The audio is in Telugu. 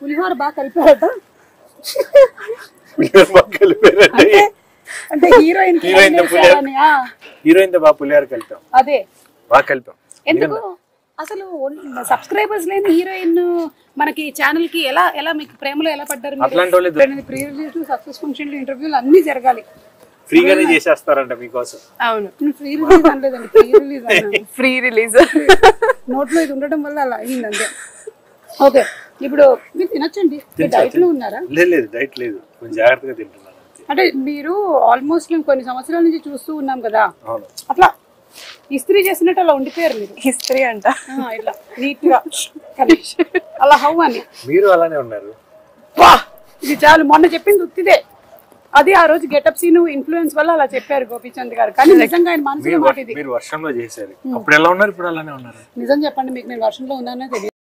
పులిహోర బాగా కలిపారట పులిహోర బాగా కలిపారండి అంటే అంటే హీరోయిన్ హీరోయిన్ తో పులిహోర హీరోయిన్ తో బాగా పులిహోర కలిపాం అదే బాగా కలిపాం ఎందుకు అసలు సబ్స్క్రైబర్స్ లేని హీరోయిన్ మనకి ఛానల్ కి ఎలా ఎలా మీకు ప్రేమలో ఎలా పడ్డారు మీరు? అట్లాంటి వాళ్ళే దొ- ప్రీ రిలీజ్ సక్సెస్ ఫంక్షన్లు ఇంటర్వ్యూలు అన్ని జరగాలి ఫ్రీగానే చేసేస్తారంట మీకోసం అవును ఫ్రీ రిలీజ్ అనలేదండి ఫ్రీ రిలీజ్ అన్నాను ఫ్రీ రిలీజ్ నోట్లో ఇది ఉండడం వల్ల అలా అయింది అంతే ఓకే ఇప్పుడు మీరు తినొచ్చండి మీరు డైట్ లో ఉన్నారా లేదు లేదు డైట్ లేదు కొంచెం జాగ్రత్తగా తింటున్నాను అంతే. అంటే మీరు ఆల్మోస్ట్ మేము కొన్ని సంవత్సరాల నుంచి చూస్తూ ఉన్నాం కదా అవును అట్లా ఇస్త్రీ చేసినట్టు అలా ఉండిపోయారు మీరు హిస్టరీ అంట ఆ, ఇట్లా నీట్ గా కనీష్. అలా హౌ అని మీరు అలానే ఉన్నారు వా ఇది చాలు మొన్న చెప్పింది ఉత్తిదే అది ఆ రోజు గెటప్ సీన్ ఇన్ఫ్లుయెన్స్ వల్ల అలా చెప్పారు గోపీచంద్ గారు కానీ నిజంగా ఆయన మనసులో మీరు మాట ఇది మీరు వర్షంలో చేశారు అప్పుడు ఎలా ఉన్నారు ఇప్పుడు అలానే ఉన్నారు నిజం చెప్పండి మీకు నేను వర్షంలో ఉన్నానో తెలియదు